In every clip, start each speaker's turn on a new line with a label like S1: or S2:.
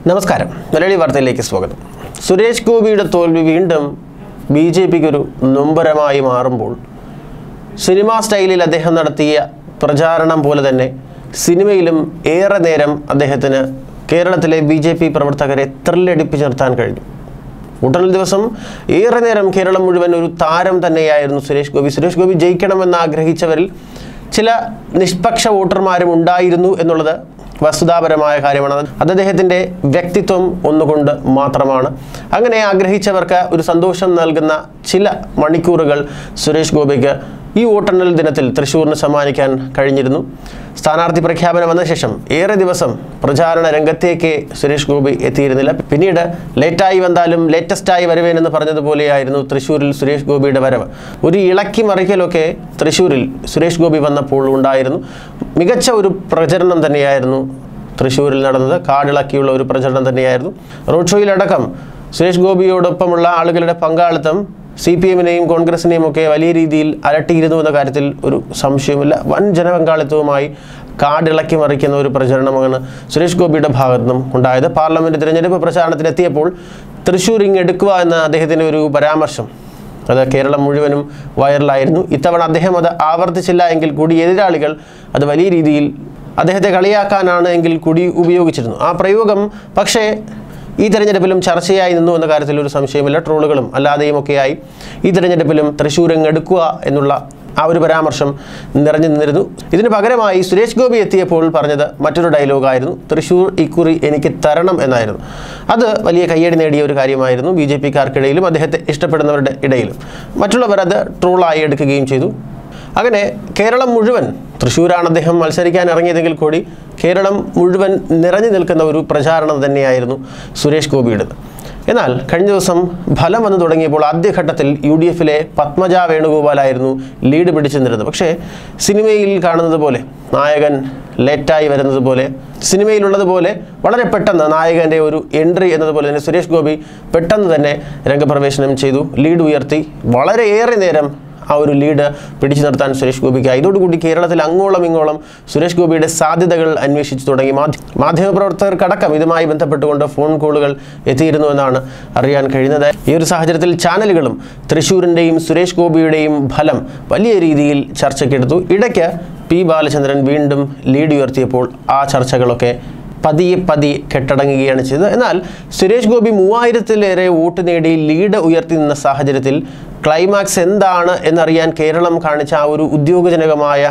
S1: നമസ്കാരം മലയാളി വാർത്തയിലേക്ക് സ്വാഗതം സുരേഷ് ഗോപിയുടെ തോൽവി വീണ്ടും ബി ജെ പിക്ക് ഒരു നൊമ്പരമായി മാറുമ്പോൾ സിനിമാ സ്റ്റൈലിൽ അദ്ദേഹം നടത്തിയ പ്രചാരണം പോലെ തന്നെ സിനിമയിലും ഏറെ നേരം അദ്ദേഹത്തിന് കേരളത്തിലെ ബി ജെ പി പ്രവർത്തകരെ ത്രില്ലടിപ്പിച്ച് നിർത്താൻ കഴിഞ്ഞു ഒട്ടനൽ ദിവസം ഏറെ നേരം കേരളം മുഴുവൻ ഒരു താരം തന്നെയായിരുന്നു സുരേഷ് ഗോപി സുരേഷ് ഗോപി ജയിക്കണമെന്ന് ആഗ്രഹിച്ചവരിൽ ചില നിഷ്പക്ഷ വോട്ടർമാരും ഉണ്ടായിരുന്നു എന്നുള്ളത് വസ്തുതാപരമായ കാര്യമാണ് അത് അദ്ദേഹത്തിൻ്റെ വ്യക്തിത്വം ഒന്നുകൊണ്ട് മാത്രമാണ് അങ്ങനെ ആഗ്രഹിച്ചവർക്ക് ഒരു സന്തോഷം നൽകുന്ന ചില മണിക്കൂറുകൾ സുരേഷ് ഗോപിക്ക് ഈ വോട്ടെണ്ണൽ ദിനത്തിൽ തൃശ്ശൂരിന് സമ്മാനിക്കാൻ കഴിഞ്ഞിരുന്നു സ്ഥാനാർത്ഥി പ്രഖ്യാപനം വന്ന ശേഷം ഏറെ ദിവസം പ്രചാരണ രംഗത്തേക്ക് സുരേഷ് ഗോപി എത്തിയിരുന്നില്ല പിന്നീട് ലേറ്റായി വന്നാലും ലേറ്റസ്റ്റായി വരുവേനെന്ന് പറഞ്ഞതുപോലെയായിരുന്നു തൃശ്ശൂരിൽ സുരേഷ് ഗോപിയുടെ വരവ് ഒരു ഇളക്കി മറിക്കലൊക്കെ തൃശ്ശൂരിൽ സുരേഷ് ഗോപി വന്നപ്പോൾ ഉണ്ടായിരുന്നു മികച്ച ഒരു പ്രചരണം തന്നെയായിരുന്നു തൃശ്ശൂരിൽ നടന്നത് കാടിളക്കിയുള്ള ഒരു പ്രചരണം തന്നെയായിരുന്നു റോഡ് ഷോയിലടക്കം സുരേഷ് ഗോപിയോടൊപ്പമുള്ള ആളുകളുടെ പങ്കാളിത്തം സി പി എമ്മിനെയും കോൺഗ്രസിനെയും ഒക്കെ വലിയ രീതിയിൽ അലട്ടിയിരുന്നു എന്ന കാര്യത്തിൽ ഒരു സംശയവുമില്ല വൻ ജനപങ്കാളിത്തവുമായി കാടിളക്കി മറിക്കുന്ന ഒരു പ്രചരണമാണ് സുരേഷ് ഗോപിയുടെ ഭാഗത്തു നിന്നും ഉണ്ടായത് പാർലമെന്റ് തിരഞ്ഞെടുപ്പ് പ്രചാരണത്തിനെത്തിയപ്പോൾ തൃശ്ശൂർ ഇങ്ങ് എടുക്കുക എന്ന അദ്ദേഹത്തിൻ്റെ ഒരു പരാമർശം അത് കേരളം മുഴുവനും വൈറലായിരുന്നു ഇത്തവണ അദ്ദേഹം അത് ആവർത്തിച്ചില്ല എങ്കിൽ കൂടി എതിരാളികൾ അത് വലിയ രീതിയിൽ അദ്ദേഹത്തെ കളിയാക്കാനാണ് എങ്കിൽ കൂടി ഉപയോഗിച്ചിരുന്നു ആ പ്രയോഗം പക്ഷേ ഈ തെരഞ്ഞെടുപ്പിലും ചർച്ചയായി നിന്നു എന്ന കാര്യത്തിൽ ഒരു സംശയമില്ല ട്രോളുകളും അല്ലാതെയും ഒക്കെയായി ഈ തെരഞ്ഞെടുപ്പിലും തൃശ്ശൂർ എടുക്കുക എന്നുള്ള ആ ഒരു പരാമർശം നിറഞ്ഞു നിന്നിരുന്നു ഇതിന് പകരമായി സുരേഷ് ഗോപി എത്തിയപ്പോൾ പറഞ്ഞത് മറ്റൊരു ഡയലോഗായിരുന്നു തൃശ്ശൂർ ഇക്കുറി എനിക്ക് തരണം എന്നായിരുന്നു അത് വലിയ കയ്യടി നേടിയ ഒരു കാര്യമായിരുന്നു ബി ജെ പിക്കാർക്കിടയിലും അദ്ദേഹത്തെ ഇഷ്ടപ്പെടുന്നവരുടെ ഇടയിലും മറ്റുള്ളവർ അത് ട്രോളായി എടുക്കുകയും ചെയ്തു അങ്ങനെ കേരളം മുഴുവൻ തൃശ്ശൂരാണ് അദ്ദേഹം മത്സരിക്കാൻ ഇറങ്ങിയതെങ്കിൽ കൂടി കേരളം മുഴുവൻ നിറഞ്ഞു നിൽക്കുന്ന ഒരു പ്രചാരണം തന്നെയായിരുന്നു സുരേഷ് ഗോപിയുടേത് എന്നാൽ കഴിഞ്ഞ ദിവസം ഫലം വന്നു തുടങ്ങിയപ്പോൾ ആദ്യഘട്ടത്തിൽ യു ഡി എഫിലെ പത്മജ വേണുഗോപാലായിരുന്നു ലീഡ് പിടിച്ചു നിന്നിരുന്നത് പക്ഷേ സിനിമയിൽ കാണുന്നത് പോലെ നായകൻ ലേറ്റായി വരുന്നത് പോലെ സിനിമയിലുള്ളതുപോലെ വളരെ പെട്ടെന്ന് നായകൻ്റെ ഒരു എൻട്രി എന്നതുപോലെ തന്നെ സുരേഷ് ഗോപി പെട്ടെന്ന് തന്നെ രംഗപ്രവേശനം ചെയ്തു ലീഡ് ഉയർത്തി വളരെയേറെ നേരം ആ ഒരു ലീഡ് പിടിച്ചു നിർത്താൻ സുരേഷ് ഗോപിക്ക് ഇതോടുകൂടി കേരളത്തിൽ അങ്ങോളം ഇങ്ങോളം സുരേഷ് ഗോപിയുടെ സാധ്യതകൾ അന്വേഷിച്ചു തുടങ്ങി മാധ്യ മാധ്യമപ്രവർത്തകർക്കടക്കം ഇതുമായി ബന്ധപ്പെട്ടുകൊണ്ട് ഫോൺ കോളുകൾ എത്തിയിരുന്നു എന്നാണ് അറിയാൻ കഴിയുന്നത് ഈ ഒരു സാഹചര്യത്തിൽ ചാനലുകളും തൃശ്ശൂരിൻ്റെയും സുരേഷ് ഗോപിയുടെയും ഫലം വലിയ രീതിയിൽ ചർച്ചയ്ക്കെടുത്തു ഇടയ്ക്ക് പി ബാലചന്ദ്രൻ വീണ്ടും ലീഡ് ഉയർത്തിയപ്പോൾ ആ ചർച്ചകളൊക്കെ പതിയെ പതിയെ കെട്ടടങ്ങുകയാണ് ചെയ്തത് എന്നാൽ സുരേഷ് ഗോപി മൂവായിരത്തിലേറെ വോട്ട് നേടി ലീഡ് ഉയർത്തി നിന്ന സാഹചര്യത്തിൽ ക്ലൈമാക്സ് എന്താണ് എന്നറിയാൻ കേരളം കാണിച്ച ആ ഒരു ഉദ്യോഗജനകമായ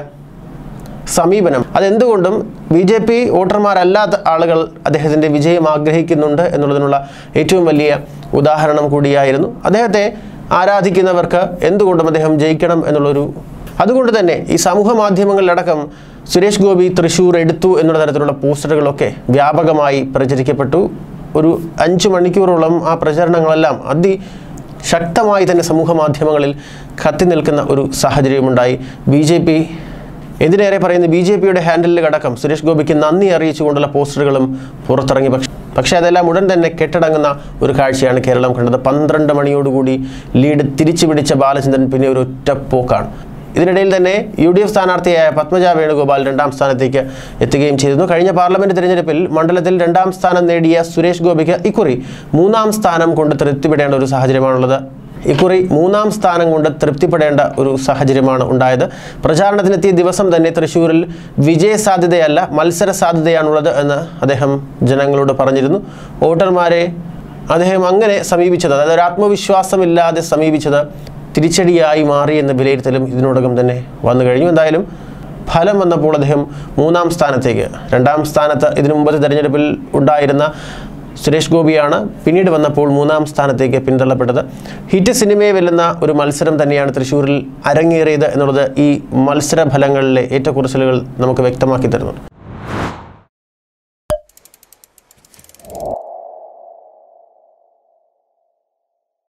S1: സമീപനം അതെന്തുകൊണ്ടും ബി ജെ പി വോട്ടർമാരല്ലാത്ത ആളുകൾ അദ്ദേഹത്തിൻ്റെ വിജയം ആഗ്രഹിക്കുന്നുണ്ട് എന്നുള്ളതിനുള്ള ഏറ്റവും വലിയ ഉദാഹരണം കൂടിയായിരുന്നു അദ്ദേഹത്തെ ആരാധിക്കുന്നവർക്ക് എന്തുകൊണ്ടും അദ്ദേഹം ജയിക്കണം എന്നുള്ളൊരു അതുകൊണ്ട് തന്നെ ഈ സമൂഹ മാധ്യമങ്ങളിലടക്കം സുരേഷ് ഗോപി തൃശ്ശൂർ എടുത്തു എന്നുള്ള തരത്തിലുള്ള പോസ്റ്ററുകളൊക്കെ വ്യാപകമായി പ്രചരിക്കപ്പെട്ടു ഒരു അഞ്ച് മണിക്കൂറോളം ആ പ്രചരണങ്ങളെല്ലാം അതി ശക്തമായി തന്നെ സമൂഹ മാധ്യമങ്ങളിൽ കത്തി നിൽക്കുന്ന ഒരു സാഹചര്യമുണ്ടായി ബി ജെ പി എന്തിനേറെ പറയുന്ന ബി ജെ പിയുടെ ഹാൻഡിലുകടക്കം സുരേഷ് ഗോപിക്ക് നന്ദി അറിയിച്ചുകൊണ്ടുള്ള പോസ്റ്ററുകളും പുറത്തിറങ്ങി പക്ഷേ പക്ഷേ അതെല്ലാം ഉടൻ തന്നെ കെട്ടടങ്ങുന്ന ഒരു കാഴ്ചയാണ് കേരളം കണ്ടത് പന്ത്രണ്ട് മണിയോടുകൂടി ലീഡ് തിരിച്ചു പിടിച്ച ബാലചന്ദ്രൻ പിന്നെ ഒരു ഒറ്റ പോക്കാണ് ഇതിനിടയിൽ തന്നെ യു ഡി എഫ് സ്ഥാനാർത്ഥിയായ പത്മജ വേണുഗോപാൽ രണ്ടാം സ്ഥാനത്തേക്ക് എത്തുകയും ചെയ്തിരുന്നു കഴിഞ്ഞ പാർലമെന്റ് തിരഞ്ഞെടുപ്പിൽ മണ്ഡലത്തിൽ രണ്ടാം സ്ഥാനം നേടിയ സുരേഷ് ഗോപിക്ക് ഇക്കുറി മൂന്നാം സ്ഥാനം കൊണ്ട് തൃപ്തിപ്പെടേണ്ട ഒരു സാഹചര്യമാണുള്ളത് ഇക്കുറി മൂന്നാം സ്ഥാനം കൊണ്ട് തൃപ്തിപ്പെടേണ്ട ഒരു സാഹചര്യമാണ് ഉണ്ടായത് പ്രചാരണത്തിനെത്തിയ ദിവസം തന്നെ തൃശ്ശൂരിൽ വിജയ സാധ്യതയല്ല മത്സര സാധ്യതയാണുള്ളത് എന്ന് അദ്ദേഹം ജനങ്ങളോട് പറഞ്ഞിരുന്നു വോട്ടർമാരെ അദ്ദേഹം അങ്ങനെ സമീപിച്ചത് അതായത് ഒരു ആത്മവിശ്വാസമില്ലാതെ സമീപിച്ചത് തിരിച്ചടിയായി മാറി എന്ന വിലയിരുത്തലും ഇതിനോടകം തന്നെ വന്നു കഴിഞ്ഞു എന്തായാലും ഫലം വന്നപ്പോൾ അദ്ദേഹം മൂന്നാം സ്ഥാനത്തേക്ക് രണ്ടാം സ്ഥാനത്ത് ഇതിനു മുമ്പത്തെ തെരഞ്ഞെടുപ്പിൽ ഉണ്ടായിരുന്ന സുരേഷ് ഗോപിയാണ് പിന്നീട് വന്നപ്പോൾ മൂന്നാം സ്ഥാനത്തേക്ക് പിന്തള്ളപ്പെട്ടത് ഹിറ്റ് സിനിമയെ വെല്ലുന്ന ഒരു മത്സരം തന്നെയാണ് തൃശ്ശൂരിൽ അരങ്ങേറിയത് എന്നുള്ളത് ഈ മത്സര ഫലങ്ങളിലെ ഏറ്റക്കുറച്ചിലുകൾ നമുക്ക് വ്യക്തമാക്കി തരുന്നു